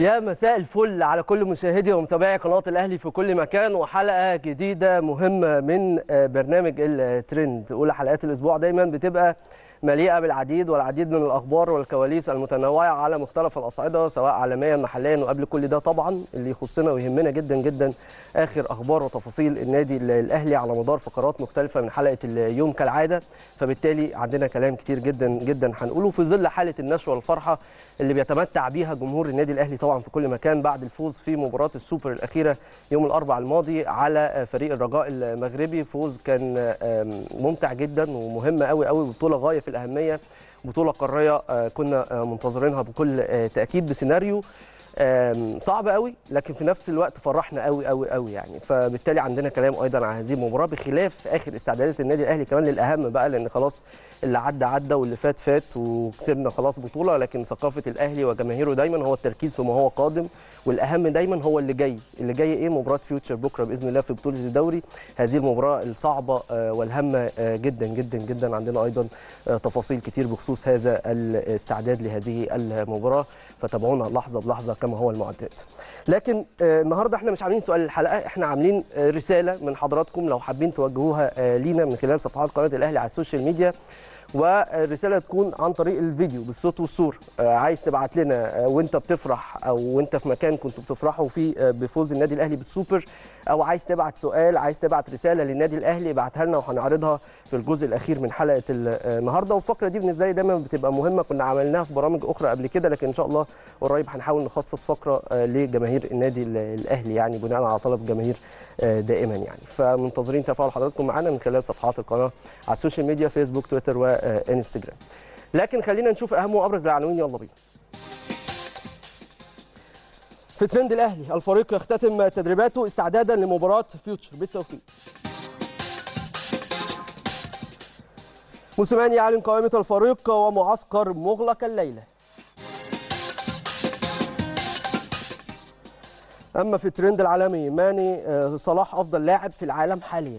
يا مساء الفل على كل مشاهدي ومتابعي قناه الاهلي في كل مكان وحلقه جديده مهمه من برنامج الترند اولى حلقات الاسبوع دايما بتبقى مليئه بالعديد والعديد من الاخبار والكواليس المتنوعه على مختلف الاصعده سواء عالميا محليا وقبل كل ده طبعا اللي يخصنا ويهمنا جدا جدا اخر اخبار وتفاصيل النادي الاهلي على مدار فقرات مختلفه من حلقه اليوم كالعاده فبالتالي عندنا كلام كتير جدا جدا هنقوله في ظل حاله النشوه والفرحه اللي بيتمتع بيها جمهور النادي الاهلي طبعا في كل مكان بعد الفوز في مباراه السوبر الاخيره يوم الاربعاء الماضي على فريق الرجاء المغربي فوز كان ممتع جدا ومهم قوي قوي بطوله غايه في الاهميه بطوله قاريه كنا منتظرينها بكل تاكيد بسيناريو صعب قوي لكن في نفس الوقت فرحنا قوي قوي قوي يعني فبالتالي عندنا كلام ايضا عن هذه المباراه بخلاف اخر استعدادات النادي الاهلي كمان للاهم بقى لان خلاص اللي عدى عدى واللي فات فات وكسبنا خلاص بطوله لكن ثقافه الاهلي وجماهيره دايما هو التركيز فيما هو قادم والاهم دايما هو اللي جاي اللي جاي ايه مباراه فيوتشر بكره باذن الله في بطوله الدوري هذه المباراه الصعبه والهامه جدا جدا جدا عندنا ايضا تفاصيل كتير بخصوص هذا الاستعداد لهذه المباراه فتابعونا لحظه بلحظه كما هو المعتاد لكن النهارده احنا مش عاملين سؤال الحلقه احنا عاملين رساله من حضراتكم لو حابين توجهوها لينا من خلال صفحات قناه الاهلي على السوشيال ميديا والرساله تكون عن طريق الفيديو بالصوت والصوره عايز تبعت لنا وانت بتفرح او وانت في مكان كنتوا بتفرحوا فيه بفوز النادي الاهلي بالسوبر او عايز تبعت سؤال عايز تبعت رساله للنادي الاهلي ابعتها لنا وهنعرضها في الجزء الاخير من حلقه النهارده والفقره دي بالنسبه لي دايما بتبقى مهمه كنا عملناها في برامج اخرى قبل كده لكن ان شاء الله قريب هنحاول نخصص فقره لجماهير النادي الاهلي يعني بناء على طلب جماهير دائما يعني فمنتظرين تفاعل حضراتكم معانا من خلال صفحات القناه على السوشيال ميديا فيسبوك تويتر وانستجرام لكن خلينا نشوف اهم وابرز العناوين يلا بينا في ترند الاهلي الفريق يختتم تدريباته استعدادا لمباراه فيوتشر بالتوفيق موسيماني يعلن قائمه الفريق ومعسكر مغلق الليله اما في الترند العالمي ماني صلاح افضل لاعب في العالم حاليا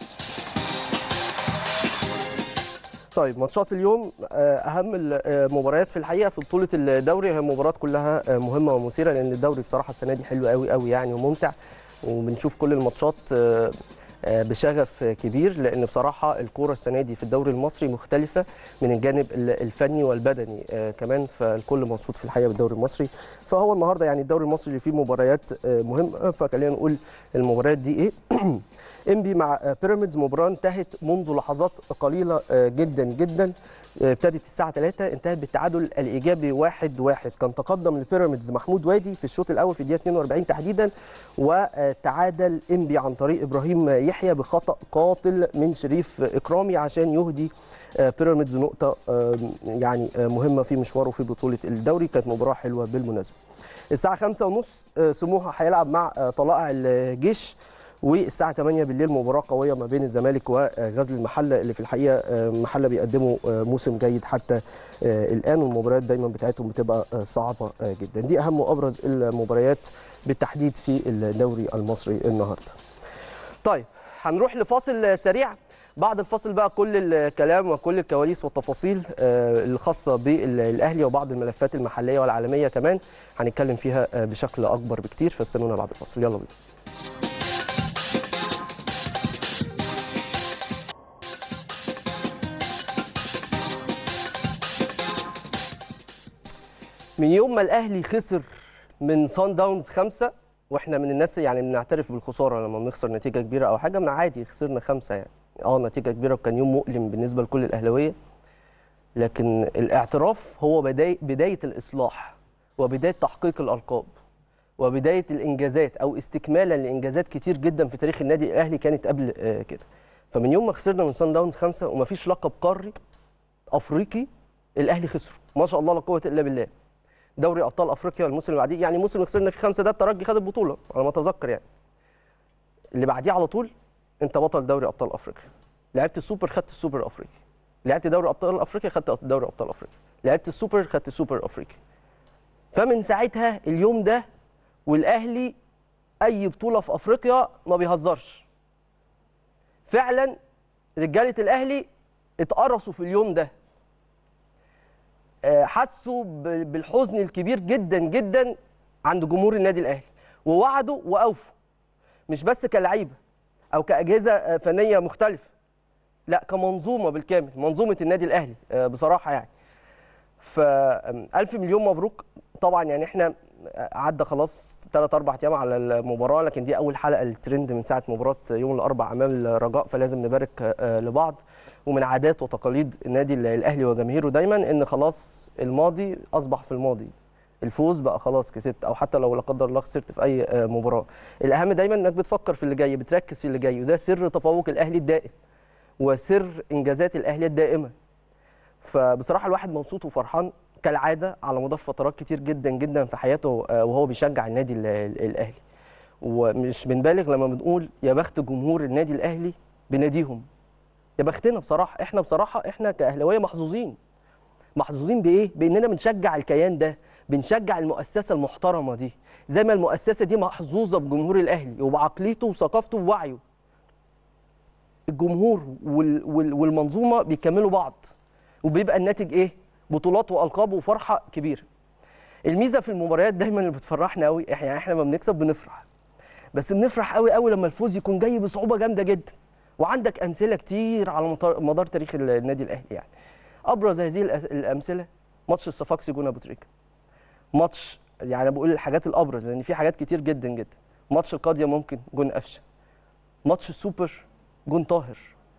طيب ماتشات اليوم اهم المباريات في الحقيقه في بطوله الدوري هي مباريات كلها مهمه ومثيره لان الدوري بصراحه السنه دي حلو قوي قوي يعني وممتع وبنشوف كل الماتشات بشغف كبير لان بصراحه الكوره السنه دي في الدوري المصري مختلفه من الجانب الفني والبدني كمان فالكل مبسوط في الحقيقه بالدوري المصري فهو النهارده يعني الدوري المصري اللي فيه مباريات مهمه فخلينا نقول المباريات دي ايه انبي مع بيراميدز مباراه انتهت منذ لحظات قليله جدا جدا ابتدت الساعه 3 انتهت بالتعادل الايجابي 1 1 كان تقدم لبيراميدز محمود وادي في الشوط الاول في الدقيقه 42 تحديدا وتعادل انبي عن طريق ابراهيم يحيى بخطا قاتل من شريف اكرامي عشان يهدي بيراميدز نقطه يعني مهمه في مشواره في بطوله الدوري كانت مباراه حلوه بالمناسبه الساعه 5:30 سموحه هيلعب مع طلائع الجيش والساعه 8 بالليل مباراه قويه ما بين الزمالك وغزل المحله اللي في الحقيقه محله بيقدموا موسم جيد حتى الان والمباريات دايما بتاعتهم بتبقى صعبه جدا دي اهم وابرز المباريات بالتحديد في الدوري المصري النهارده طيب هنروح لفاصل سريع بعد الفاصل بقى كل الكلام وكل الكواليس والتفاصيل الخاصه بالاهلي وبعض الملفات المحليه والعالميه كمان هنتكلم فيها بشكل اكبر بكتير فاستنونا بعد الفاصل يلا بينا من يوم ما الاهلي خسر من سان داونز خمسه واحنا من الناس يعني بنعترف بالخساره لما بنخسر نتيجه كبيره او حاجه من عادي خسرنا خمسه يعني اه نتيجه كبيره وكان يوم مؤلم بالنسبه لكل الاهلاويه لكن الاعتراف هو بدايه بدايه الاصلاح وبدايه تحقيق الالقاب وبدايه الانجازات او استكمالا لانجازات كتير جدا في تاريخ النادي الاهلي كانت قبل كده فمن يوم ما خسرنا من سان داونز خمسه ومفيش لقب قاري افريقي الاهلي خسره ما شاء الله لا قوه الا بالله دوري ابطال افريقيا الموسم اللي بعديه يعني الموسم اللي خسرنا فيه خمسه ده الترجي خد البطوله على ما اتذكر يعني اللي بعديه على طول انت بطل دوري ابطال افريقيا لعبت السوبر خدت السوبر الافريقي لعبت دوري ابطال افريقيا خدت دوري ابطال افريقيا لعبت السوبر خدت السوبر الافريقي فمن ساعتها اليوم ده والاهلي اي بطوله في افريقيا ما بيهزرش فعلا رجاله الاهلي اتقرصوا في اليوم ده حسوا بالحزن الكبير جدا جدا عند جمهور النادي الاهلي ووعدوا واوفوا مش بس كلعيبه او كاجهزه آه، فنيه مختلفه لا كمنظومه بالكامل منظومه النادي الاهلي آه، بصراحه يعني فألف مليون مبروك طبعا يعني احنا عدى خلاص ثلاث اربع ايام على المباراه لكن دي اول حلقه الترند من ساعه مباراه يوم الاربع امام الرجاء فلازم نبارك آه، لبعض ومن عادات وتقاليد النادي الاهلي وجماهيره دايما ان خلاص الماضي اصبح في الماضي الفوز بقى خلاص كسبت او حتى لو لا قدر الله خسرت في اي آه، مباراه الاهم دايما انك بتفكر في اللي جاي بتركز في اللي جاي وده سر تفوق الاهلي الدائم وسر انجازات الاهلي الدائمه فبصراحه الواحد مبسوط وفرحان كالعاده على مدار فترات كتير جدا جدا في حياته آه، وهو بيشجع النادي ال- ال- الاهلي ومش بنبالغ لما بنقول يا بخت جمهور النادي الاهلي بناديهم يا بختنا بصراحه احنا بصراحه احنا كاهلاويه محظوظين محظوظين بايه باننا بنشجع الكيان ده بنشجع المؤسسه المحترمه دي زي ما المؤسسه دي محظوظه بجمهور الاهلي وبعقليته وثقافته ووعيه الجمهور وال وال والمنظومه بيكملوا بعض وبيبقى الناتج ايه بطولات والقاب وفرحه كبيره الميزه في المباريات دايما اللي بتفرحنا قوي احنا يعني احنا لما بنكسب بنفرح بس بنفرح قوي قوي لما الفوز يكون جاي بصعوبه جامده جدا وعندك امثله كتير على مطار- مدار تاريخ النادي الاهلي يعني ابرز هذه الأ- الامثله ماتش الصفاقسي جون ابو تريكه ماتش يعني بقول الحاجات الابرز لان في حاجات كتير جدا جدا ماتش القاضيه ممكن جون قفشه ماتش السوبر جون طاهر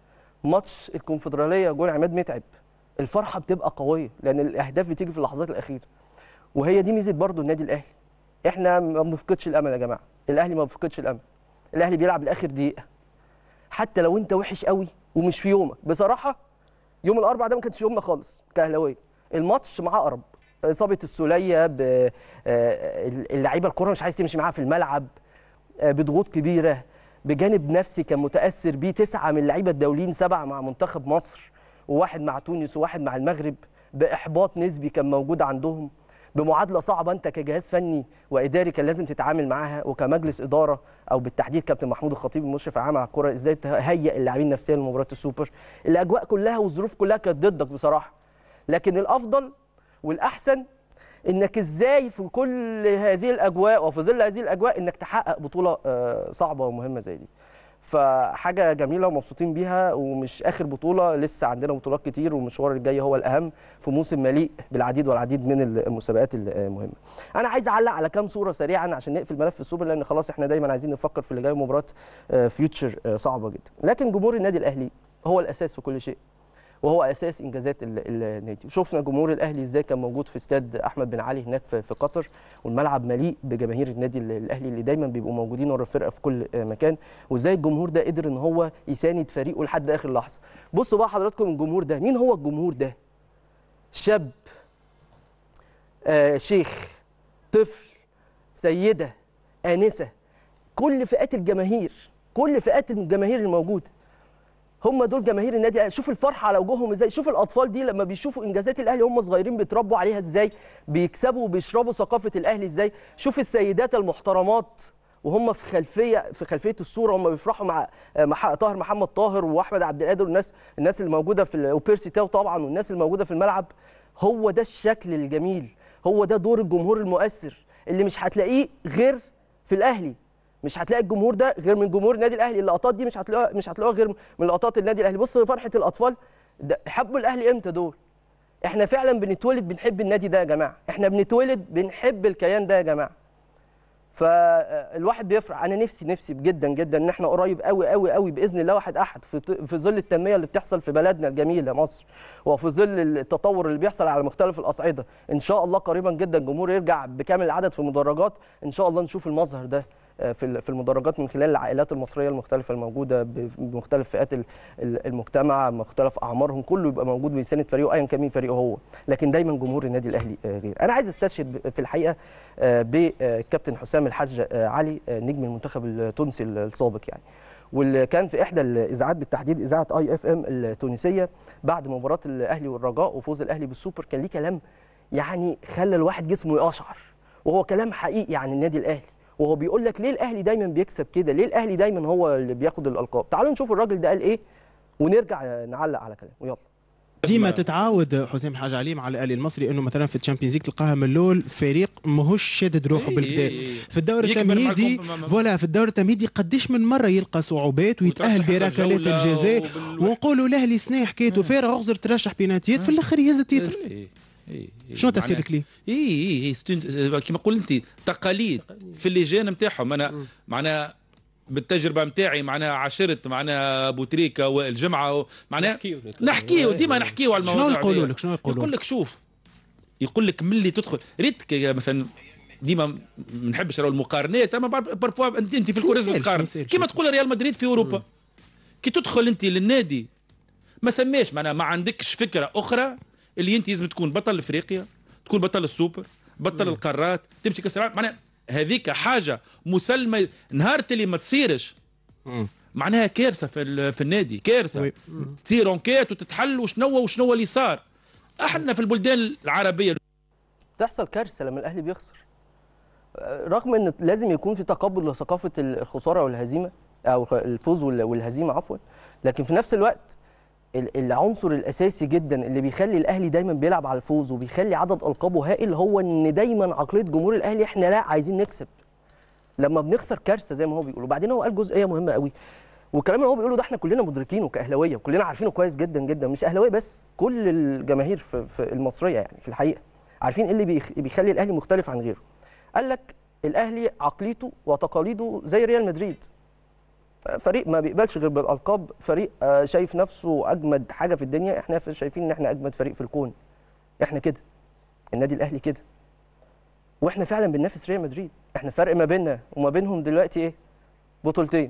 ماتش الكونفدراليه جون عماد متعب الفرحه بتبقى قويه لان الاهداف بتيجي في اللحظات الاخيره وهي دي ميزه برضو النادي الاهلي احنا ما بنفقدش الامل يا جماعه الاهلي ما بيفقدش الامل الاهلي بيلعب لاخر دقيقه حتى لو انت وحش قوي ومش في يومك بصراحه يوم الاربعاء ده ما كانش يومنا خالص كاهلاويه الماتش معاه قرب اصابه السوليه ب- آه، اللعيبه الكره مش عايز تمشي معاها في الملعب آه، بضغوط كبيره بجانب نفسي كان متاثر بيه تسعه من اللعيبه الدوليين سبعه مع منتخب مصر وواحد مع تونس وواحد مع المغرب باحباط نسبي كان موجود عندهم بمعادله صعبه انت كجهاز فني واداري كان لازم تتعامل معاها وكمجلس اداره او بالتحديد كابتن محمود الخطيب المشرف العام على الكره ازاي تهيئ اللاعبين نفسيا لمباراه السوبر الاجواء كلها والظروف كلها كانت ضدك بصراحه لكن الافضل والاحسن انك ازاي في كل هذه الاجواء وفي ظل هذه الاجواء انك تحقق بطوله آه، صعبه ومهمه زي دي فحاجه جميله ومبسوطين بيها ومش اخر بطوله لسه عندنا بطولات كتير والمشوار الجاي هو الاهم في موسم مليء بالعديد والعديد من المسابقات المهمه انا عايز اعلق على كام صوره سريعا عشان نقفل ملف السوبر لان خلاص احنا دايما عايزين نفكر في اللي جاي مباراه آه، فيوتشر آه، صعبه جدا لكن جمهور النادي الاهلي هو الاساس في كل شيء وهو اساس انجازات ال- النادي شفنا جمهور الاهلي ازاي كان موجود في استاد احمد بن علي هناك في في قطر والملعب مليء بجماهير النادي ال- الاهلي اللي دايما بيبقوا موجودين ورا الفرقه في كل آه، مكان وازاي الجمهور ده قدر ان هو يساند فريقه لحد اخر لحظه بصوا بقى حضراتكم الجمهور ده مين هو الجمهور ده شاب آه شيخ طفل سيده انسه كل فئات الجماهير كل فئات الجماهير الموجوده هم دول جماهير النادي الأهلي. شوف الفرحه على وجوههم ازاي شوف الاطفال دي لما بيشوفوا انجازات الاهلي هم صغيرين بيتربوا عليها ازاي بيكسبوا وبيشربوا ثقافه الاهلي ازاي شوف السيدات المحترمات وهم في خلفيه في خلفيه الصوره هم بيفرحوا مع مع طاهر محمد طاهر واحمد عبد القادر والناس الناس اللي موجوده في ال- وبيرسي تاو طبعا والناس اللي موجوده في الملعب هو ده الشكل الجميل هو ده دور الجمهور المؤثر اللي مش هتلاقيه غير في الاهلي مش هتلاقي الجمهور ده غير من جمهور النادي الاهلي اللقطات دي مش هتلاقوها مش هتلاقوها غير من لقطات النادي الاهلي بص فرحه الاطفال ده حبوا الاهلي امتى دول احنا فعلا بنتولد بنحب النادي ده يا جماعه احنا بنتولد بنحب الكيان ده يا جماعه فالواحد بيفرح انا نفسي نفسي جدا جدا ان احنا قريب قوي قوي قوي باذن الله واحد احد في في ظل التنميه اللي بتحصل في بلدنا الجميله مصر وفي ظل التطور اللي بيحصل على مختلف الاصعده ان شاء الله قريبا جدا الجمهور يرجع بكامل العدد في المدرجات ان شاء الله نشوف المظهر ده آه، في ال- في المدرجات من خلال العائلات المصريه المختلفه الموجوده ب- بمختلف فئات ال- ال- المجتمع مختلف اعمارهم كله يبقى موجود بيساند فريقه ايا كان مين فريقه هو لكن دايما جمهور النادي الاهلي آه، غير انا عايز استشهد ب- في الحقيقه آه، بكابتن حسام الحاج آه، علي آه، نجم المنتخب التونسي السابق يعني واللي كان في احدى الاذاعات بالتحديد اذاعه اي اف ام التونسيه بعد مباراه الاهلي والرجاء وفوز الاهلي بالسوبر كان ليه كلام يعني خلى الواحد جسمه يقشعر وهو كلام حقيقي عن النادي الاهلي وهو بيقول لك ليه الاهلي دايما بيكسب كده ليه الاهلي دايما هو اللي بياخد الالقاب تعالوا نشوف الراجل ده قال ايه ونرجع نعلق على كلامه يلا ديما تتعاود حسام حاج علي مع الاهلي المصري انه مثلا في الشامبيونز ليج تلقاها من الاول فريق ماهوش شادد روحه إيه، بالكدا إيه، إيه. في الدور يكبر مع التمهيدي الكم- مع- مع- فوالا في الدور التمهيدي قديش من مره يلقى صعوبات ويتاهل وترشح بركلات الجولة الجزاء وبال- ونقولوا الاهلي سنه حكايته فارغ اغزر ترشح بيناتيات في الاخر يهز التيتر إيه، إيه، إيه. شنو معناها- تفسيرك ليه؟ اي اي اي ستون- كيما قلت انت تقاليد في اللجان نتاعهم انا معناها بالتجربه نتاعي معناها عاشرت معناها بوتريكا والجمعه معناها نحكيو ديما نحكيو على الموضوع شنو يقولوا هذايا. لك؟ شنو يقولوا يقول لك شوف يقول لك ملي تدخل ريتك يا مثلا ديما ما نحبش نراو المقارنات اما بعض بارفوا انت انت في الكوريز يسالش- بتقارن يسالش- كيما يسالش. تقول ريال مدريد في اوروبا كي تدخل انت للنادي ما ثماش معناها ما عندكش فكره اخرى اللي انت لازم تكون بطل افريقيا تكون بطل السوبر بطل القارات تمشي كاس العالم معناها هذيك حاجه مسلمه نهار اللي ما تصيرش مم. معناها كارثه في, ال- في النادي كارثه وي. تصير انكيت وتتحل وشنو وشنو اللي صار احنا في البلدان العربيه تحصل كارثه لما الاهلي بيخسر رغم ان لازم يكون في تقبل لثقافه الخساره والهزيمه او الفوز وال- والهزيمه عفوا لكن في نفس الوقت ال- العنصر الاساسي جدا اللي بيخلي الاهلي دايما بيلعب على الفوز وبيخلي عدد القابه هائل هو ان دايما عقليه جمهور الاهلي احنا لا عايزين نكسب لما بنخسر كارثه زي ما هو بيقول وبعدين هو قال جزئيه مهمه قوي والكلام اللي هو بيقوله ده احنا كلنا مدركينه كاهلاويه وكلنا عارفينه كويس جدا جدا مش اهلاويه بس كل الجماهير في, في المصريه يعني في الحقيقه عارفين ايه اللي بيخ- بيخلي الاهلي مختلف عن غيره قال لك الاهلي عقليته وتقاليده زي ريال مدريد فريق ما بيقبلش غير بالالقاب فريق آه، شايف نفسه اجمد حاجه في الدنيا احنا ف- شايفين ان احنا اجمد فريق في الكون احنا كده النادي الاهلي كده واحنا فعلا بننافس ريال مدريد احنا فرق ما بيننا وما بينهم دلوقتي ايه بطولتين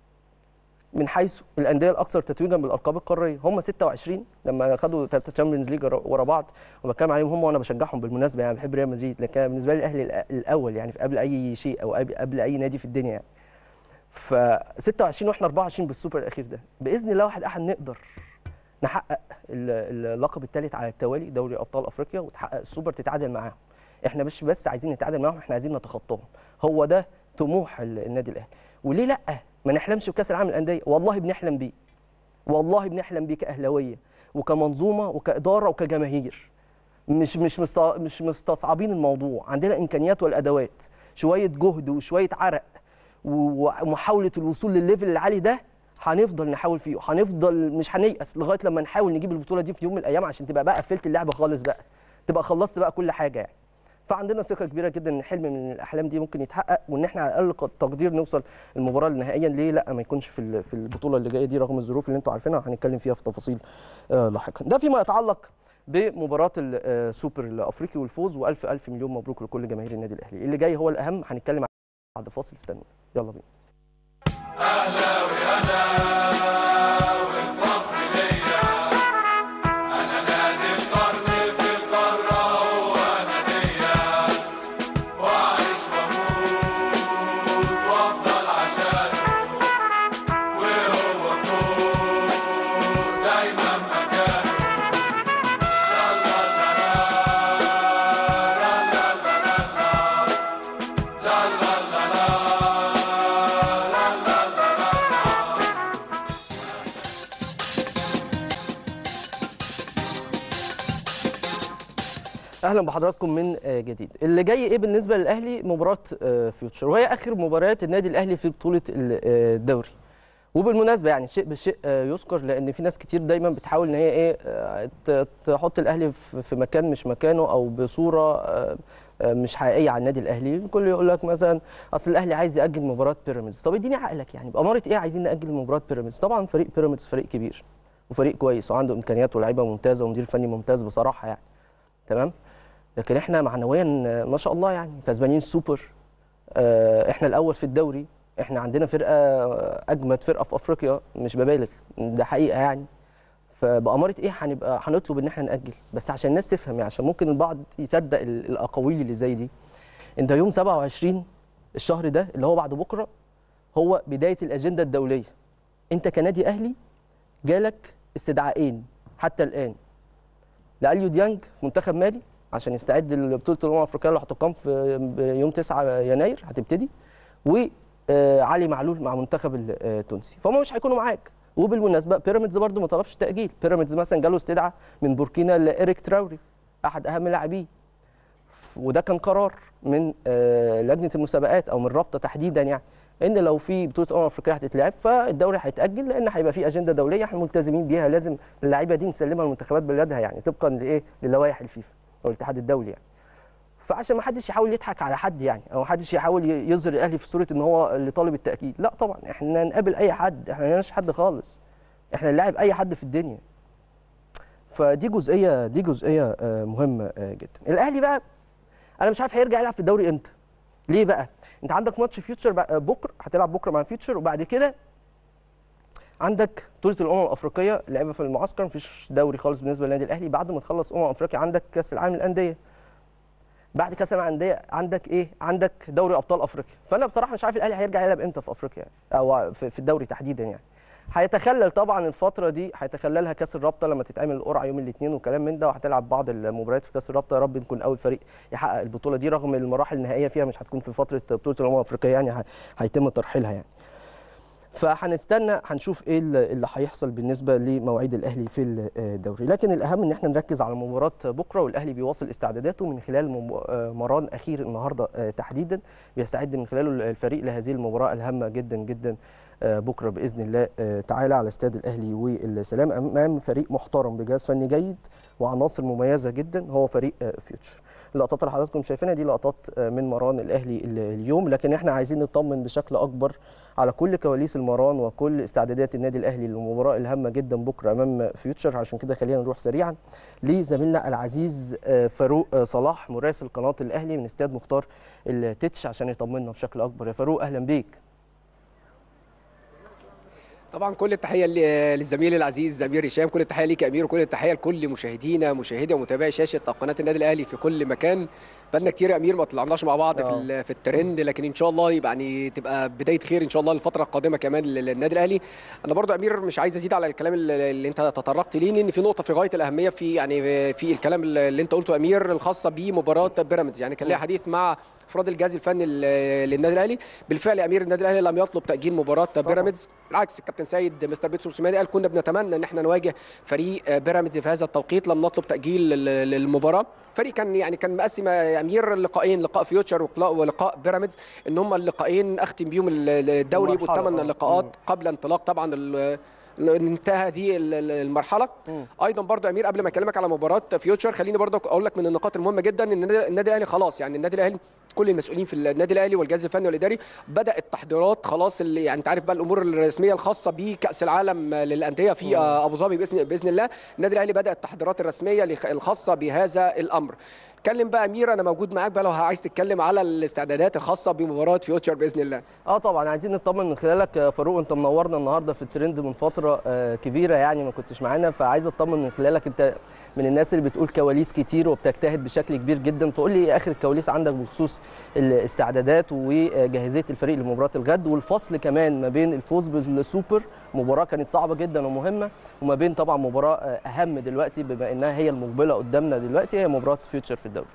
من حيث الانديه الاكثر تتويجا بالالقاب القاريه هم 26 لما خدوا ثلاثه تشامبيونز ليج ورا بعض وبتكلم عليهم هم وانا بشجعهم بالمناسبه يعني بحب ريال مدريد لكن أنا بالنسبه لي الاهلي الأ- الاول يعني في قبل اي شيء او قبل قبل اي نادي في الدنيا يعني ف 26 واحنا 24 بالسوبر الاخير ده باذن الله واحد احد نقدر نحقق ال- اللقب الثالث على التوالي دوري ابطال افريقيا وتحقق السوبر تتعادل معاهم احنا مش بس عايزين نتعادل معاهم احنا عايزين نتخطاهم هو ده طموح ال- النادي الاهلي وليه لا ما نحلمش بكاس العالم للانديه والله بنحلم بيه والله بنحلم بيه كاهلاويه وكمنظومه وكاداره وكجماهير مش مش مست- مش مستصعبين الموضوع عندنا امكانيات والادوات شويه جهد وشويه عرق و- ومحاوله الوصول للليفل العالي ده هنفضل نحاول فيه هنفضل مش هنيأس لغايه لما نحاول نجيب البطوله دي في يوم من الايام عشان تبقى بقى قفلت اللعبه خالص بقى تبقى خلصت بقى كل حاجه يعني فعندنا ثقه كبيره جدا ان حلم من الاحلام دي ممكن يتحقق وان احنا على الاقل قد- تقدير نوصل المباراه النهائيا ليه لا ما يكونش في ال- في البطوله اللي جايه دي رغم الظروف اللي انتوا عارفينها هنتكلم فيها في تفاصيل آه، لاحقا ده فيما يتعلق بمباراه السوبر الافريقي والفوز والف الف مليون مبروك لكل جماهير النادي الاهلي اللي جاي هو الاهم هنتكلم بعد فاصل استنوا يلا بينا اهلا بحضراتكم من آه، جديد اللي جاي ايه بالنسبه للاهلي مباراه آه، فيوتشر وهي اخر مباريات النادي الاهلي في بطوله ال- آه، الدوري وبالمناسبه يعني شيء بالشيء آه، يذكر لان في ناس كتير دايما بتحاول ان هي ايه آه، ت- تحط الاهلي في في مكان مش مكانه او بصوره آه، آه، مش حقيقيه على النادي الاهلي الكل يقول لك مثلا اصل الاهلي عايز ياجل مباراه بيراميدز طب اديني عقلك يعني باماره ايه عايزين ناجل مباراه بيراميدز طبعا فريق بيراميدز فريق كبير وفريق كويس وعنده امكانيات ولاعيبه ممتازه ومدير فني ممتاز بصراحه يعني تمام لكن احنا معنويا آه، ما شاء الله يعني كسبانين السوبر آه، احنا الاول في الدوري احنا عندنا فرقه آه، اجمد فرقه في افريقيا مش ببالغ ده حقيقه يعني فبأمارة ايه هنبقى هنطلب ان احنا نأجل بس عشان الناس تفهم يعني عشان ممكن البعض يصدق ال- الاقاويل اللي زي دي انت يوم 27 الشهر ده اللي هو بعد بكره هو بدايه الاجنده الدوليه انت كنادي اهلي جالك استدعائين حتى الان لاليو ديانج منتخب مالي عشان يستعد لبطوله الامم الافريقيه اللي هتقام في يوم 9 يناير هتبتدي وعلي معلول مع منتخب التونسي فهم مش هيكونوا معاك وبالمناسبه بيراميدز برده ما طلبش تاجيل بيراميدز مثلا جاله استدعاء من بوركينا لإيريك تراوري احد اهم لاعبيه وده كان قرار من آه، لجنه المسابقات او من الرابطه تحديدا يعني ان لو في بطوله امم افريقيه هتتلعب فالدوري هيتاجل لان هيبقى في اجنده دوليه احنا ملتزمين بيها لازم اللعيبه دي نسلمها لمنتخبات بلادها يعني طبقا لايه للوائح الفيفا او الاتحاد الدولي يعني فعشان ما حدش يحاول يضحك على حد يعني او حدش يحاول ي- يظهر الاهلي في صوره ان هو اللي طالب التاكيد لا طبعا احنا نقابل اي حد احنا ما لناش حد خالص احنا نلاعب اي حد في الدنيا فدي جزئيه دي جزئيه آه، مهمه آه، جدا الاهلي بقى انا مش عارف هيرجع يلعب في الدوري امتى ليه بقى انت عندك ماتش فيوتشر بقى- بكره هتلعب بكره مع فيوتشر وبعد كده عندك بطوله الامم الافريقيه لعبه في المعسكر مفيش دوري خالص بالنسبه للنادي الاهلي بعد ما تخلص امم افريقيا عندك كاس العالم للانديه بعد كاس العالم للانديه عندك ايه عندك دوري ابطال افريقيا فانا بصراحه مش عارف الاهلي هيرجع يلعب امتى في افريقيا يعني او في في الدوري تحديدا يعني هيتخلل طبعا الفتره دي هيتخللها كاس الرابطه لما تتعمل القرعه يوم الاثنين وكلام من ده وهتلعب بعض المباريات في كاس الرابطه يا رب نكون اول فريق يحقق البطوله دي رغم المراحل النهائيه فيها مش هتكون في فتره بطوله الامم الافريقيه يعني ه- هيتم ترحيلها يعني فهنستنى هنشوف ايه اللي اللي هيحصل بالنسبه لمواعيد الاهلي في الدوري لكن الاهم ان احنا نركز على مباراه بكره والاهلي بيواصل استعداداته من خلال مب- آه، مران اخير النهارده آه، تحديدا بيستعد من خلاله الفريق لهذه المباراه الهامه جدا جدا آه، بكره باذن الله آه، تعالى على استاد الاهلي والسلام امام فريق محترم بجهاز فني جيد وعناصر مميزه جدا هو فريق آه، فيوتشر اللقطات اللي حضراتكم شايفينها دي لقطات آه، من مران الاهلي ال- اليوم لكن احنا عايزين نطمن بشكل اكبر على كل كواليس المران وكل استعدادات النادي الاهلي للمباراه الهامه جدا بكره امام فيوتشر عشان كده خلينا نروح سريعا لزميلنا العزيز آه، فاروق آه، صلاح مراسل قناه الاهلي من استاد مختار التتش عشان يطمنا بشكل اكبر يا فاروق اهلا بيك طبعا كل التحيه ل- للزميل العزيز امير هشام كل التحيه ليك يا امير وكل التحيه لكل مشاهدينا مشاهدي ومتابعي شاشه قناه النادي الاهلي في كل مكان بقالنا كتير يا امير ما طلعناش مع بعض في آه. ال- في الترند لكن ان شاء الله يبقى يعني تبقى بدايه خير ان شاء الله الفتره القادمه كمان لل- للنادي الاهلي انا برضو يا امير مش عايز ازيد على الكلام اللي اللي انت تطرقت ليه لان في نقطه في غايه الاهميه في يعني في الكلام اللي انت قلته يا امير الخاصه بمباراه بيراميدز يعني كان ليا حديث مع افراد الجهاز الفني ل- للنادي الاهلي بالفعل يا امير النادي الاهلي لم يطلب تاجيل مباراه بيراميدز بالعكس الكابتن سيد مستر بيتسو موسيماني قال كنا بنتمنى ان احنا نواجه فريق بيراميدز في هذا التوقيت لم نطلب تاجيل لل- للمباراه فريق كان يعني كان مقسم يا امير لقاءين لقاء فيوتشر ولقاء- ولقاء بيراميدز ان هم اللقاءين اختم بيهم ال- الدوري المرحلة، والثمان آه. لقاءات مم. قبل انطلاق طبعا ال- انتهى هذه ال- ال- المرحله مم. ايضا برضو يا امير قبل ما اكلمك على مباراه فيوتشر خليني برضو اقول لك من النقاط المهمه جدا ان النادي النادي الاهلي خلاص يعني النادي الاهلي كل المسؤولين في النادي الاهلي والجهاز الفني والاداري بدا التحضيرات خلاص اللي يعني انت عارف بقى الامور الرسميه الخاصه بكاس العالم للانديه في مم. آه، ابو ظبي باذن باذن الله النادي الاهلي بدا التحضيرات الرسميه لخ- الخاصه بهذا الامر اتكلم بقى امير انا موجود معاك بقى لو عايز تتكلم على الاستعدادات الخاصه بمباراه فيوتشر باذن الله اه طبعا عايزين نطمن من خلالك يا فاروق انت منورنا النهارده في الترند من فتره آه، كبيره يعني ما كنتش معانا فعايز اطمن من خلالك انت من الناس اللي بتقول كواليس كتير وبتجتهد بشكل كبير جدا فقول لي ايه اخر الكواليس عندك بخصوص الاستعدادات وجاهزيه الفريق لمباراه الغد والفصل كمان ما بين الفوز بالسوبر مباراه كانت صعبه جدا ومهمه وما بين طبعا مباراه آه، اهم دلوقتي بما انها هي المقبله قدامنا دلوقتي هي مباراه فيوتشر في الدوري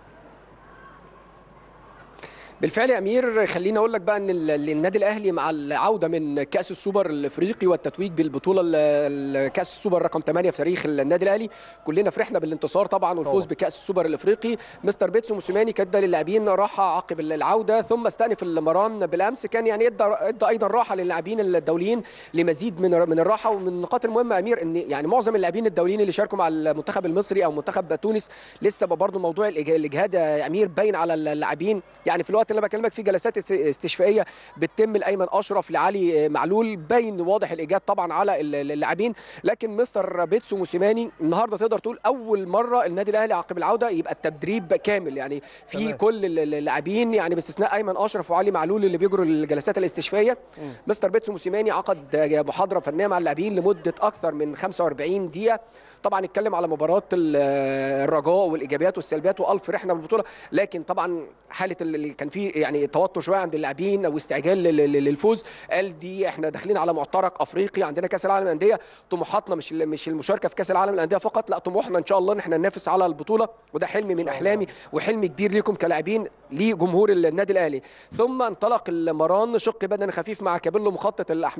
بالفعل يا امير خليني اقول لك بقى ان ال- النادي الاهلي مع العوده من كاس السوبر الافريقي والتتويج بالبطوله ال- ال- كاس السوبر رقم 8 في تاريخ النادي الاهلي كلنا فرحنا بالانتصار طبعا والفوز طبعاً. بكاس السوبر الافريقي مستر بيتسو موسيماني كان للاعبين راحه عقب العوده ثم استأنف المران بالامس كان يعني ادى ادى ايضا راحه للاعبين الدوليين لمزيد من من الراحه ومن النقاط المهمه يا امير ان يعني معظم اللاعبين الدوليين اللي شاركوا مع المنتخب المصري او منتخب تونس لسه برضه موضوع الإج- الاجهاد يا امير باين على اللاعبين يعني في الوقت اللي انا بكلمك فيه جلسات است- استشفائيه بتتم لايمن اشرف لعلي معلول باين واضح الاجهاد طبعا على ال- اللاعبين لكن مستر بيتسو موسيماني النهارده تقدر تقول اول مره النادي الاهلي عقب العوده يبقى التدريب كامل يعني في تمام. كل ال- ال- اللاعبين يعني باستثناء ايمن اشرف وعلي معلول اللي بيجروا الجلسات الاستشفائيه مم. مستر بيتسو موسيماني عقد محاضره فنيه مع اللاعبين لمده اكثر من 45 دقيقه طبعا اتكلم على مباراه ال- الرجاء والايجابيات والسلبيات والف فرحنا بالبطوله لكن طبعا حاله اللي كان فيه يعني توتر شويه عند اللاعبين او استعجال لل- لل- للفوز قال دي احنا داخلين على معترك افريقي عندنا كاس العالم للانديه طموحاتنا مش ال- مش المشاركه في كاس العالم للانديه فقط لا طموحنا ان شاء الله ان احنا ننافس على البطوله وده حلم من شاء احلامي وحلم كبير ليكم كلاعبين لجمهور النادي الاهلي ثم انطلق المران شق بدني خفيف مع كابيلو مخطط الاحمال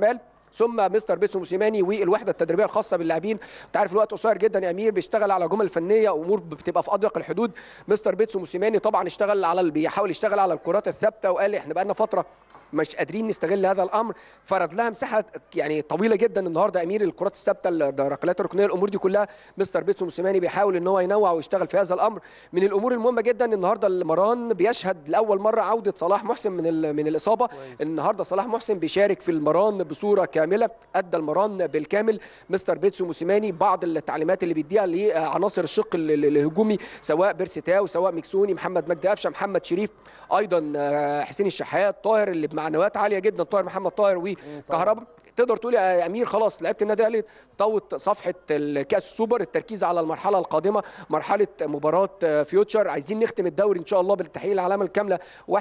ثم مستر بيتسو موسيماني والوحده التدريبيه الخاصه باللاعبين انت عارف الوقت قصير جدا يا امير بيشتغل على جمل فنيه امور بتبقى في اضيق الحدود مستر بيتسو موسيماني طبعا اشتغل على ال- بيحاول يشتغل على الكرات الثابته وقال احنا بقى لنا فتره مش قادرين نستغل هذا الامر فرض لها مساحه يعني طويله جدا النهارده امير الكرات الثابته الركلات الركنيه الامور دي كلها مستر بيتسو موسيماني بيحاول ان هو ينوع ويشتغل في هذا الامر من الامور المهمه جدا النهارده المران بيشهد لاول مره عوده صلاح محسن من ال- من الاصابه النهارده صلاح محسن بيشارك في المران بصوره كامله ادى المران بالكامل مستر بيتسو موسيماني بعض التعليمات اللي بيديها لعناصر الشق ال- ال- الهجومي سواء بيرسيتاو سواء ميكسوني محمد مجدي قفشه محمد شريف ايضا آه، حسين الشحات طاهر اللي بمعنويات عاليه جدا طاهر محمد طاهر وكهربا تقدر تقول يا امير خلاص لعيبه النادي الاهلي طوت صفحه الكاس السوبر التركيز على المرحله القادمه مرحله مباراه آه، فيوتشر عايزين نختم الدوري ان شاء الله بالتحقيق العلامه الكامله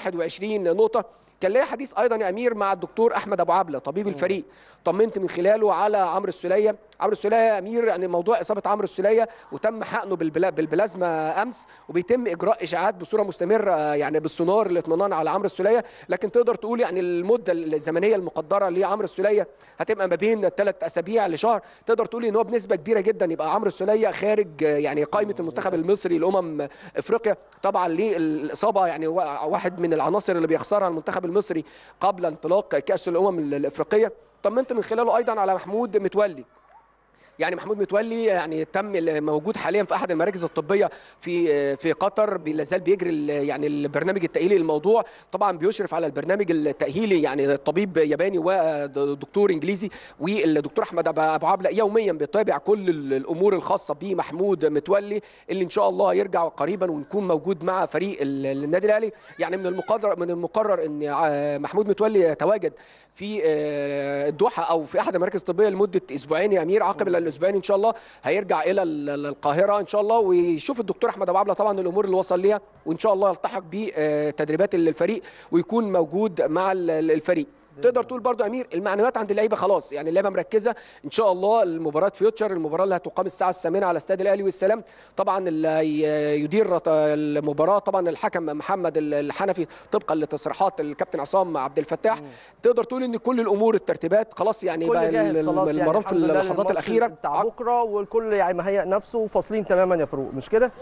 21 نقطه كان ليا حديث ايضا يا امير مع الدكتور احمد ابو عبله طبيب الفريق طمنت من خلاله على عمرو السوليه عمرو السوليه يا امير يعني موضوع اصابه عمرو السوليه وتم حقنه بالبلا بالبلازما امس وبيتم اجراء اشاعات بصوره مستمره يعني بالسونار الاطمئنان على عمرو السوليه لكن تقدر تقول يعني المده الزمنيه المقدره لعمرو السوليه هتبقى ما بين ثلاث اسابيع لشهر تقدر تقول ان هو بنسبه كبيره جدا يبقى عمرو السوليه خارج يعني قائمه المنتخب المصري لامم افريقيا طبعا للاصابه يعني واحد من العناصر اللي بيخسرها المنتخب المصري قبل انطلاق كاس الامم الافريقيه طمنت من خلاله ايضا على محمود متولي يعني محمود متولي يعني تم موجود حاليا في احد المراكز الطبيه في في قطر لا زال بيجري ال- يعني البرنامج التاهيلي للموضوع طبعا بيشرف على البرنامج التاهيلي يعني طبيب ياباني ودكتور انجليزي والدكتور احمد أبو- ابو عبله يوميا بيتابع كل ال- الامور الخاصه بمحمود متولي اللي ان شاء الله يرجع قريبا ونكون موجود مع فريق ال- النادي الاهلي يعني من المقرر من المقرر ان ع- محمود متولي يتواجد في آه، الدوحه او في احد المراكز الطبيه لمده اسبوعين يا امير عقب الاسبوعين ان شاء الله هيرجع الى ال- ال- القاهره ان شاء الله ويشوف الدكتور احمد ابو عبله طبعا الامور اللي وصل ليها وان شاء الله يلتحق بتدريبات الفريق ويكون موجود مع ال- ال- الفريق تقدر تقول برضو يا امير المعنويات عند اللعيبه خلاص يعني اللعيبه مركزه ان شاء الله المباراه فيوتشر المباراه اللي هتقام الساعه الثامنه على استاد الاهلي والسلام طبعا اللي هي- يدير رت- المباراه طبعا الحكم محمد ال- الحنفي طبقا لتصريحات الكابتن عصام عبد الفتاح تقدر تقول ان كل الامور الترتيبات خلاص يعني بقى كل جاهز ال- خلاص يعني المران في الحمد لله اللحظات للماتش الاخيره بتاع بكره والكل يعني مهيئ نفسه وفاصلين تماما يا فاروق مش كده؟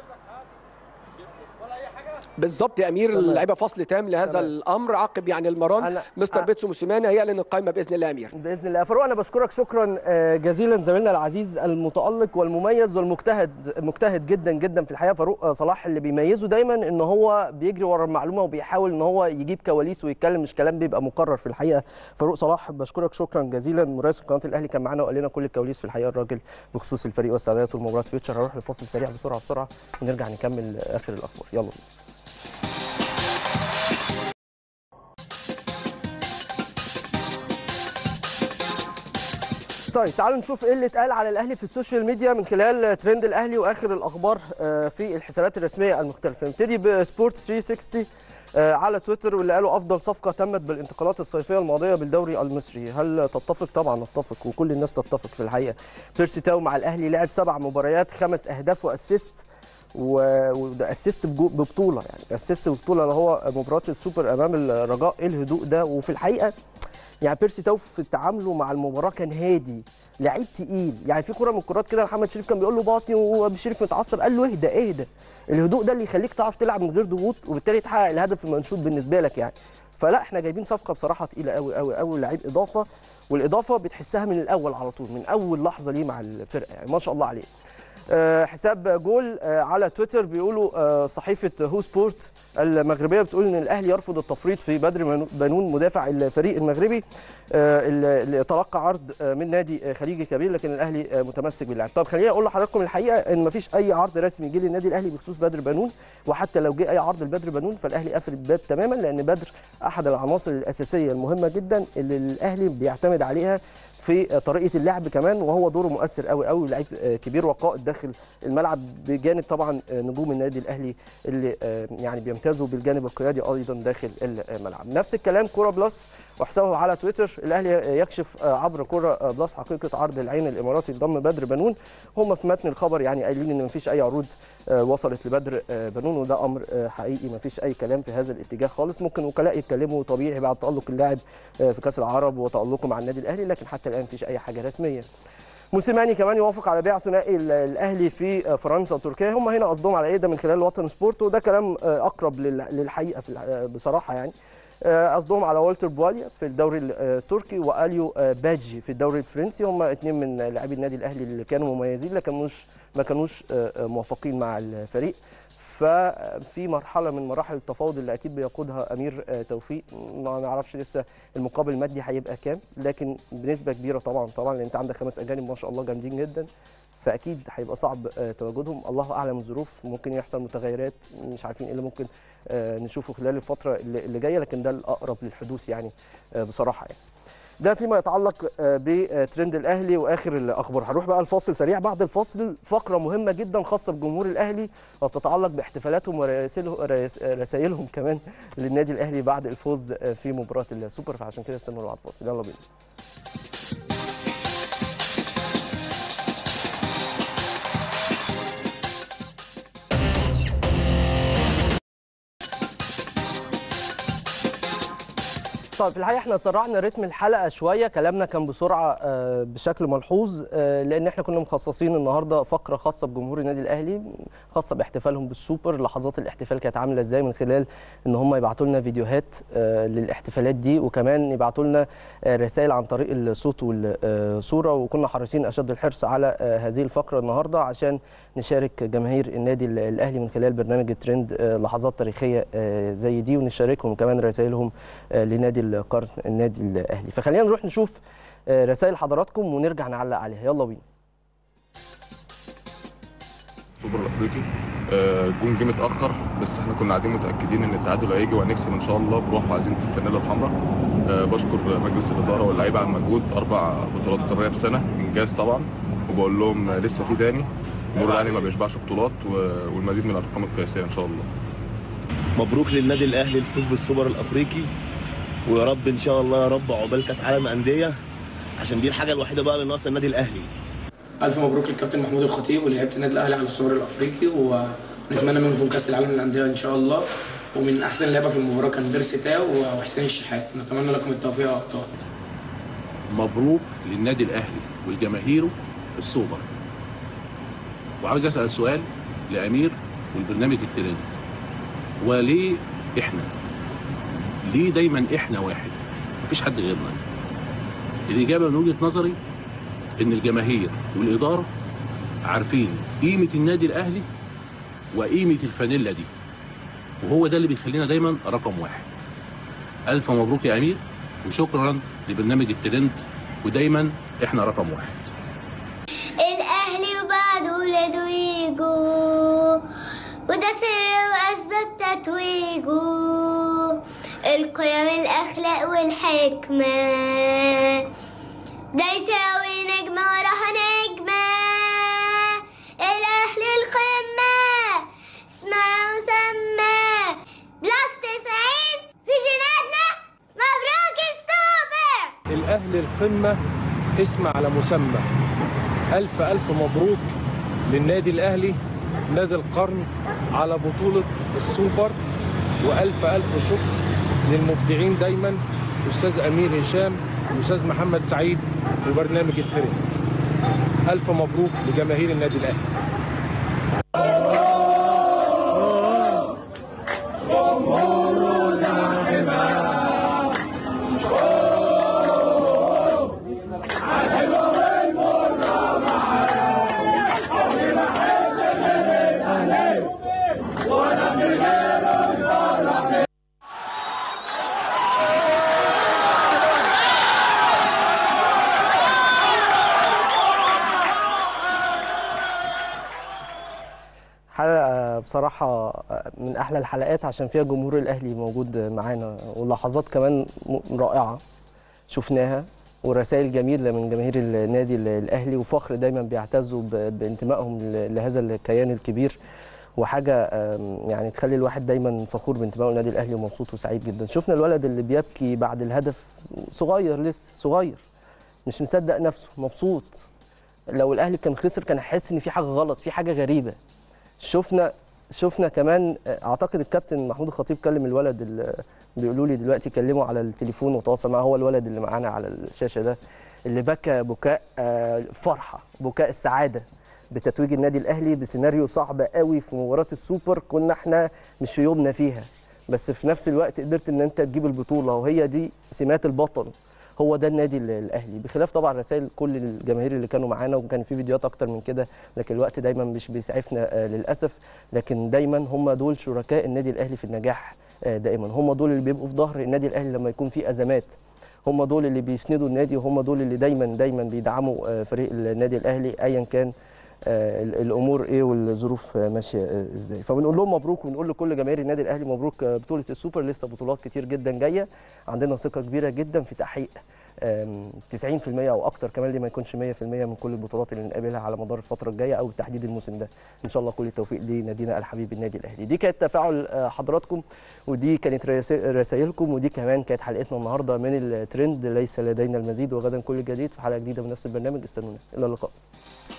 بالظبط يا امير تمام. اللعيبه فصل تام لهذا تمام. الامر عقب يعني المران أنا- مستر أ- بيتسو موسيماني هيعلن القائمه باذن الله يا امير باذن الله فاروق انا بشكرك شكرا آه، جزيلا زميلنا العزيز المتالق والمميز والمجتهد مجتهد جدا جدا في الحقيقه فاروق آه، صلاح اللي بيميزه دايما ان هو بيجري ورا المعلومه وبيحاول ان هو يجيب كواليس ويتكلم مش كلام بيبقى مكرر في الحقيقه فاروق صلاح بشكرك شكرا جزيلا مراسل قناه الاهلي كان معانا وقال لنا كل الكواليس في الحقيقه الراجل بخصوص الفريق واستعداداته لمباراه فيوتشر هروح لفاصل سريع بسرعه بسرعه ونرجع نكمل اخر الاخبار يلا بينا. طيب تعالوا نشوف ايه اللي اتقال على الاهلي في السوشيال ميديا من خلال ترند الاهلي واخر الاخبار آه، في الحسابات الرسميه المختلفه نبتدي بسبورت 360 آه، على تويتر واللي قالوا افضل صفقه تمت بالانتقالات الصيفيه الماضيه بالدوري المصري هل تتفق طبعا نتفق وكل الناس تتفق في الحقيقه بيرسي تاو مع الاهلي لعب سبع مباريات خمس اهداف واسيست و- وده اسيست بجو- ببطوله يعني اسيست ببطوله اللي هو مباراه السوبر امام الرجاء ايه الهدوء ده وفي الحقيقه يعني بيرسي تاو في تعامله مع المباراه كان هادي لعيب تقيل يعني في كره من الكرات كده محمد شريف كان بيقول له باصي وابو شريف متعصب قال له اهدى اهدى الهدوء ده اللي يخليك تعرف تلعب من غير ضغوط وبالتالي تحقق الهدف المنشود بالنسبه لك يعني فلا احنا جايبين صفقه بصراحه تقيله قوي قوي قوي لعيب اضافه والاضافه بتحسها من الاول على طول من اول لحظه ليه مع الفرقه يعني ما شاء الله عليه آه، حساب جول آه، على تويتر بيقولوا آه، صحيفه هو سبورت المغربيه بتقول ان الاهلي يرفض التفريط في بدر منو- بنون مدافع الفريق المغربي آه، اللي اللي تلقى عرض آه، من نادي آه، خليجي كبير لكن الاهلي آه، متمسك باللاعب طب خليني اقول لحضراتكم الحقيقه ان مفيش اي عرض رسمي جه للنادي الاهلي بخصوص بدر بنون وحتى لو جه اي عرض لبدر بنون فالاهلي قافل الباب تماما لان بدر احد العناصر الاساسيه المهمه جدا اللي الاهلي بيعتمد عليها في طريقه اللعب كمان وهو دوره مؤثر قوي قوي لعيب آه، كبير وقائد داخل الملعب بجانب طبعا آه، نجوم النادي الاهلي اللي آه، يعني بيمتازوا بالجانب القيادي ايضا داخل الملعب نفس الكلام كوره بلس وحسابه على تويتر الاهلي يكشف آه، عبر كوره بلس حقيقه عرض العين الاماراتي لضم بدر بنون هم في متن الخبر يعني قايلين ان مفيش اي عروض آه، وصلت لبدر آه، بنون وده امر آه، حقيقي مفيش اي كلام في هذا الاتجاه خالص ممكن وكلاء يتكلموا طبيعي بعد تالق اللاعب آه، في كاس العرب وتالقه مع النادي الاهلي لكن حتى الان الان مفيش اي حاجه رسميه موسيماني كمان يوافق على بيع ثنائي ال- الاهلي في فرنسا وتركيا هم هنا قصدهم على ايه ده من خلال وطن سبورت وده كلام آه، اقرب لل- للحقيقه في الح- آه، بصراحه يعني آه، قصدهم على والتر بواليا في الدوري التركي واليو آه، باجي في الدوري الفرنسي هم اثنين من لاعبي النادي الاهلي اللي كانوا مميزين لكن مش ما كانوش آه، آه، موافقين مع الفريق ففي مرحله من مراحل التفاوض اللي اكيد بيقودها امير آه، توفيق ما نعرفش لسه المقابل المادي هيبقى كام لكن بنسبه كبيره طبعا طبعا لان انت عندك خمس اجانب ما شاء الله جامدين جدا فاكيد هيبقى صعب آه، تواجدهم الله اعلم الظروف ممكن يحصل متغيرات مش عارفين ايه اللي ممكن آه، نشوفه خلال الفتره اللي اللي جايه لكن ده الاقرب للحدوث يعني آه، بصراحه يعني ده فيما يتعلق آه، بترند الاهلي واخر الاخبار هنروح بقى الفاصل سريع بعد الفاصل فقره مهمه جدا خاصه بجمهور الاهلي وبتتعلق باحتفالاتهم ورسائلهم رسائلهم كمان للنادي الاهلي بعد الفوز آه، في مباراه السوبر فعشان كده استنوا بعد الفاصل يلا بينا طيب في الحقيقه احنا سرعنا رتم الحلقه شويه كلامنا كان بسرعه آه، بشكل ملحوظ آه، لان احنا كنا مخصصين النهارده فقره خاصه بجمهور النادي الاهلي خاصه باحتفالهم بالسوبر لحظات الاحتفال كانت عامله ازاي من خلال ان هم يبعتوا لنا فيديوهات آه، للاحتفالات دي وكمان يبعتوا لنا آه، رسائل عن طريق الصوت والصوره وكنا حريصين اشد الحرص على آه، هذه الفقره النهارده عشان نشارك جماهير النادي الاهلي من خلال برنامج الترند آه، لحظات تاريخيه آه، زي دي ونشاركهم كمان رسائلهم آه، لنادي القرن النادي الاهلي فخلينا نروح نشوف آه، رسائل حضراتكم ونرجع نعلق عليها يلا بينا السوبر الافريقي آه، الجون جه متاخر بس احنا كنا قاعدين متاكدين ان التعادل هيجي وهنكسب ان شاء الله بروح وعزيمه الفانيلا الحمراء آه، بشكر مجلس الاداره واللعيبه على المجهود اربع بطولات قاريه في سنه انجاز طبعا وبقول لهم آه، لسه في تاني الجمهور الاهلي ما بيشبعش بطولات و- والمزيد من الارقام القياسيه ان شاء الله مبروك للنادي الاهلي الفوز بالسوبر الافريقي ويا رب ان شاء الله يا رب عقبال كاس عالم انديه عشان دي الحاجه الوحيده بقى اللي ناقصه النادي الاهلي ألف مبروك للكابتن محمود الخطيب ولعيبة النادي الأهلي على السوبر الأفريقي ونتمنى منكم كأس العالم للأندية إن شاء الله ومن أحسن لعيبة في المباراة كان بيرسي تاو وحسين الشحات نتمنى لكم التوفيق يا أبطال مبروك للنادي الاهلي والجماهيره السوبر وعاوز اسال سؤال لامير والبرنامج الترند وليه احنا ليه دايما احنا واحد مفيش حد غيرنا الاجابه من وجهه نظري ان الجماهير والاداره عارفين قيمه النادي الاهلي وقيمه الفانيلا دي وهو ده اللي بيخلينا دايما رقم واحد الف مبروك يا امير وشكرا لبرنامج الترند ودايما احنا رقم واحد الأهلي وبعد ولاده يجوا وده سر وأسباب تتويجه القيم الأخلاق والحكمة ده يساوي نجمة وراها نجمة الأهلي القمة اسمها مسمى بلس تسعين في جناتنا مبروك السوبر الأهلي القمة اسم على مسمى ألف ألف مبروك للنادي الأهلي نادي القرن على بطولة السوبر وألف ألف شكر للمبدعين دايما الأستاذ أمير هشام الأستاذ محمد سعيد وبرنامج الترند ألف مبروك لجماهير النادي الأهلي حلقه بصراحه من احلى الحلقات عشان فيها جمهور الاهلي موجود معانا ولحظات كمان م- رائعه شفناها ورسائل جميله من جماهير النادي الاهلي وفخر دايما بيعتزوا ب- بانتمائهم ل- لهذا الكيان الكبير وحاجه آم، يعني تخلي الواحد دايما فخور بانتمائه للنادي الاهلي ومبسوط وسعيد جدا شفنا الولد اللي بيبكي بعد الهدف صغير لسه صغير مش مصدق نفسه مبسوط لو الاهلي كان خسر كان هيحس ان في حاجه غلط في حاجه غريبه شفنا شفنا كمان اعتقد الكابتن محمود الخطيب كلم الولد اللي بيقولوا لي دلوقتي كلمه على التليفون وتواصل معاه هو الولد اللي معانا على الشاشه ده اللي بكى بكاء آه، فرحه بكاء السعاده بتتويج النادي الاهلي بسيناريو صعب قوي في مباراه السوبر كنا احنا مش في يومنا فيها بس في نفس الوقت قدرت ان انت تجيب البطوله وهي دي سمات البطل هو ده النادي ال- الاهلي بخلاف طبعا رسائل كل الجماهير اللي كانوا معانا وكان في فيديوهات اكتر من كده لكن الوقت دايما مش بيسعفنا آه، للاسف لكن دايما هم دول شركاء النادي الاهلي في النجاح آه، دائما هم دول اللي بيبقوا في ظهر النادي الاهلي لما يكون في ازمات هم دول اللي بيسندوا النادي وهم دول اللي دايما دايما بيدعموا آه، فريق النادي الاهلي ايا كان آه، ال- الامور ايه والظروف آه، ماشيه آه، ازاي فبنقول لهم مبروك ونقول لكل جماهير النادي الاهلي مبروك آه، بطوله السوبر لسه بطولات كتير جدا جايه عندنا ثقه كبيره جدا في تحقيق آم، 90% او اكتر كمان ليه ما يكونش 100% من كل البطولات اللي نقابلها على مدار الفتره الجايه او بالتحديد الموسم ده ان شاء الله كل التوفيق لنادينا الحبيب النادي الاهلي دي كانت تفاعل آه، حضراتكم ودي كانت رسا- رسائلكم ودي كمان كانت حلقتنا النهارده من الترند ليس لدينا المزيد وغدا كل جديد في حلقه جديده من نفس البرنامج استنونا الى اللقاء